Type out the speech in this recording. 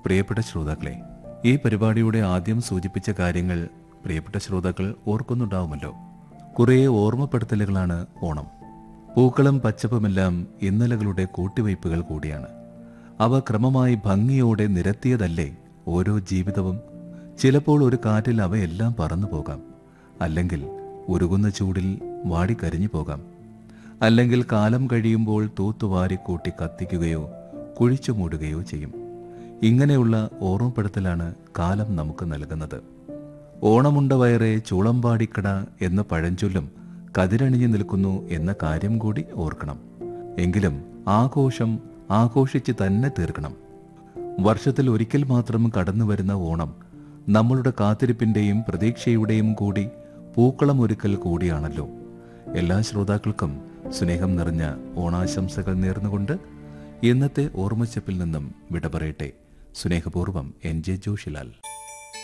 പ്രിയപ്പെട്ട ശ്രോതാക്കളെ ഈ പരിപാടിയുടെ ആദ്യം സൂചിപ്പിച്ച കാര്യങ്ങൾ പ്രിയപ്പെട്ട ശ്രോതാക്കൾ ഓർക്കുന്നുണ്ടാവുമല്ലോ കുറേ ഓർമ്മപ്പെടുത്തലുകളാണ് ഓണം പൂക്കളും പച്ചപ്പുമെല്ലാം ഇന്നലകളുടെ കൂട്ടിവയ്പ്പുകൾ കൂടിയാണ് അവ ക്രമമായി ഭംഗിയോടെ നിരത്തിയതല്ലേ ഓരോ ജീവിതവും ചിലപ്പോൾ ഒരു കാറ്റിൽ അവയെല്ലാം പറന്നു പോകാം അല്ലെങ്കിൽ ഉരുകുന്ന ചൂടിൽ വാടിക്കരിഞ്ഞു പോകാം അല്ലെങ്കിൽ കാലം കഴിയുമ്പോൾ തൂത്തുവാരിക്കൂട്ടി കത്തിക്കുകയോ കുഴിച്ചു മൂടുകയോ ചെയ്യും ഇങ്ങനെയുള്ള ഓർമ്മപ്പെടുത്തലാണ് കാലം നമുക്ക് നൽകുന്നത് ഓണമുണ്ട വയറെ ചൂളമ്പാടിക്കട എന്ന പഴഞ്ചൊല്ലും കതിരണിഞ്ഞു നിൽക്കുന്നു എന്ന കാര്യം കൂടി ഓർക്കണം എങ്കിലും ആഘോഷം ആഘോഷിച്ച് തന്നെ തീർക്കണം വർഷത്തിൽ ഒരിക്കൽ മാത്രം കടന്നു വരുന്ന ഓണം നമ്മളുടെ കാത്തിരിപ്പിന്റെയും പ്രതീക്ഷയുടെയും കൂടി പൂക്കളം ഒരുക്കൽ കൂടിയാണല്ലോ എല്ലാ ശ്രോതാക്കൾക്കും സ്നേഹം നിറഞ്ഞ ഓണാശംസകൾ നേർന്നുകൊണ്ട് ഇന്നത്തെ ഓർമ്മച്ചപ്പിൽ നിന്നും വിട പറയട്ടെ സ്നേഹപൂർവ്വം എൻ ജെ ജോഷിലാൽ